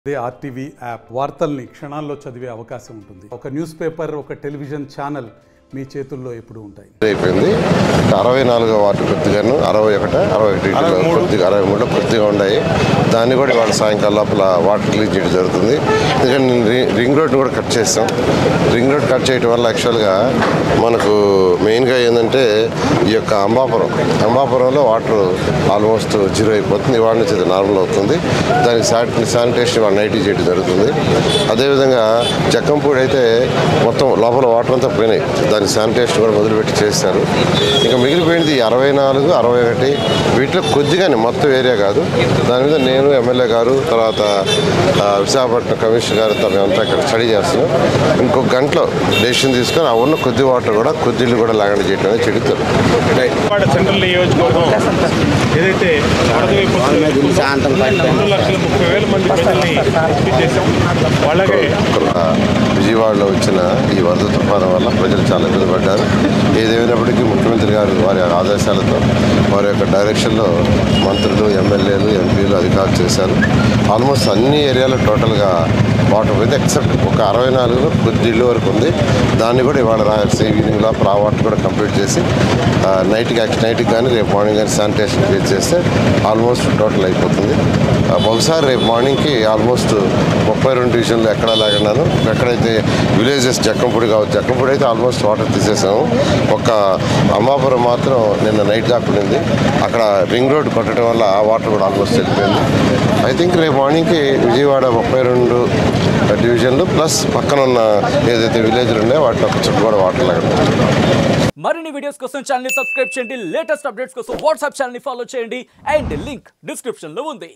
అదే RTV app వార్తల్ని క్షణాల్లో చదివే అవకాశం ఉంటుంది ఒక న్యూస్ పేపర్ ఒక టెలివిజన్ ఛానల్ మీ చేతుల్లో ఎప్పుడూ ఉంటాయి అయిపోయింది అరవై నాలుగో వార్డు కొద్దిగాను అరవై ఒకట అరవై ఒకటి కొద్దిగా అరవై మూడు కొద్దిగా ఉన్నాయి దాన్ని కూడా ఇవాళ సాయంకాలం లోపల వాటర్ రిలీజ్ చేయడం జరుగుతుంది ఎందుకంటే నేను రి- రింగ్ రోడ్ని కూడా కట్ చేస్తాం రింగ్ రోడ్ కట్ చేయడం వల్ల యాక్చువల్గా మనకు మెయిన్గా ఏంటంటే ఈ యొక్క అంబాపురం అంబాపురంలో వాటర్ ఆల్మోస్ట్ జీరో అయిపోతుంది ఇవాళ నుంచి అది నార్మల్ అవుతుంది దానికి శాని శానిటేషన్ ఇవాళ నైట్ చేయడం జరుగుతుంది అదేవిధంగా జక్కంపూడి అయితే మొత్తం లోపల వాటర్ అంతా పోయినాయి దానికి శానిటేషన్ కూడా మొదలుపెట్టి చేశారు ఇంకా మిగిలిపోయింది ఈ అరవై నాలుగు అరవై ఒకటి వీటిలో కొద్దిగానే మొత్తం ఏరియా కాదు దాని మీద నేను ఎమ్మెల్యే గారు తర్వాత ఆ, విశాఖపట్నం కమిషనర్ గారు మేమంతా ఇక్కడ స్టడీ చేస్తున్నాం ఇంకొక గంటలో డెసిషన్ తీసుకొని ఆ ఉన్న కొద్ది వాటర్ కూడా కొద్ది ఇల్లు కూడా లాగండి చేయడం అనేది చెడుతారు విజయవాడ సెంట్రల్ నియోజకవర్గం ఏదైతే వరద విపత్తు రెండు లక్షల ముప్పై వేల మంది ప్రజల్ని రెస్క్యూ చేశాం వాళ్ళకే ఆ, విజయవాడలో వచ్చిన ఈ వరద తుఫాను వల్ల ప్రజలు చాలా ఇబ్బంది పడ్డారు ఏదేమైనప్పటికీ ముఖ్యమంత్రి గారు వారి ఆదేశాలతో వారి యొక్క డైరెక్షన్లో మంత్రులు ఎమ్మెల్యేలు ఎంపీలు అధికారులు చేశారు ఆల్మోస్ట్ అన్ని ఏరియాలో టోటల్గా వాటర్ పోయింది ఎక్సెప్ట్ ఒక అరవై నాలుగులో కొద్ది ఇల్లు వరకు ఉంది దాన్ని కూడా ఇవాళ రాసి ఈవినింగ్ లోపల ఆ వాటర్ కూడా కంప్లీట్ చేసి ఆ, నైట్కి నైట్కి కానీ రేపు మార్నింగ్ కానీ శానిటేషన్ క్లియర్ చేస్తే ఆల్మోస్ట్ టోటల్ అయిపోతుంది ఆ, బహుశా రేపు మార్నింగ్కి ఆల్మోస్ట్ ముప్పై రెండు డివిజన్లు ఎక్కడా లేకున్నాను ఎక్కడైతే విలేజెస్ జక్కంపూడి కావచ్చు జక్కంపూడి అయితే ఆల్మోస్ట్ వాటర్ తీసేసాము ఒక అమ్మాపురం మాత్రం నిన్న నైట్ దాకా ఉండింది అక్కడ రింగ్ రోడ్ కొట్టడం వల్ల ఆ వాటర్ కూడా ఆల్మోస్ట్ వెళ్ళిపోయింది ఐ థింక్ రేపు మార్నింగ్కి విజయవాడ ముప్పై రెండు డివిజన్లు ప్లస్ పక్కన ఉన్న ఏదైతే విలేజ్లు ఉన్నాయో వాటిలో ఒక చుట్టూ కూడా వాటర్ లాగడం మరిన్ని వీడియోస్ కోసం ఛానల్ ని సబ్స్క్రైబ్ చేయండి లేటెస్ట్ అప్డేట్స్ కోసం వాట్సాప్ ఛానల్ ని ఫాలో చేయండి అండ్ లింక్ డిస్క్రిప్షన్ లో ఉంది